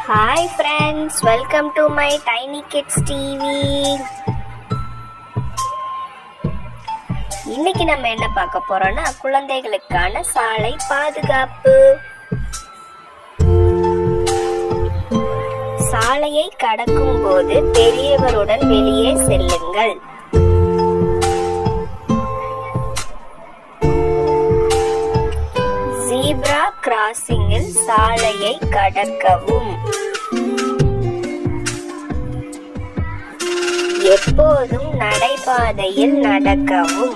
hi friends welcome to my tiny kids TV இன்னைக்கு நம்ம என்ன பார்க்க போறோம்னா குழந்தைகளுக்கான சாலை பாதுகாப்பு சாலையை கடக்கும் போது பெரியவருடன் வெளியே செல்லுங்கள் ஜீப்ரா கிராசிங்கில் சாலையை கடக்கவும் எப்போதும் நடைபாதையில் நடக்கவும்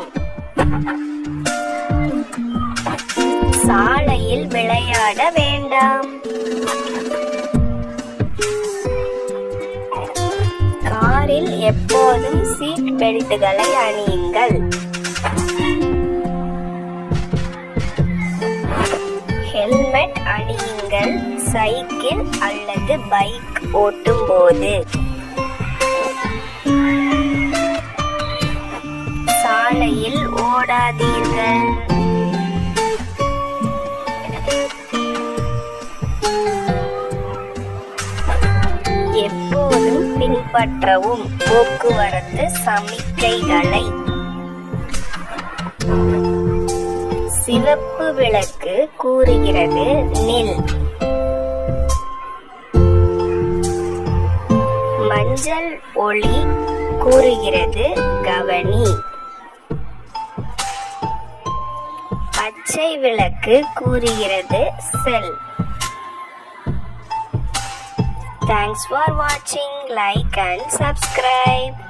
சாலையில் விளையாட வேண்டாம் காரில் எப்போதும் சீட் பெல்ட்டுகளை அணியுங்கள் ஹெல்மெட் அணியுங்கள் சைக்கிள் அல்லது பைக் ஓட்டும் போது சாலையில் ஓடாதீர்கள் எப்போதும் பின்பற்றவும் போக்குவரத்து சமிக்கைகளை சிவப்பு விளக்கு கூறுகிறது நில் மஞ்சள் ஒளி கூறுகிறது கவனி பச்சை விளக்கு கூறுகிறது செல் தேங்க்ஸ் ஃபார் வாட்சிங் லைக் அண்ட் சப்ஸ்கிரைப்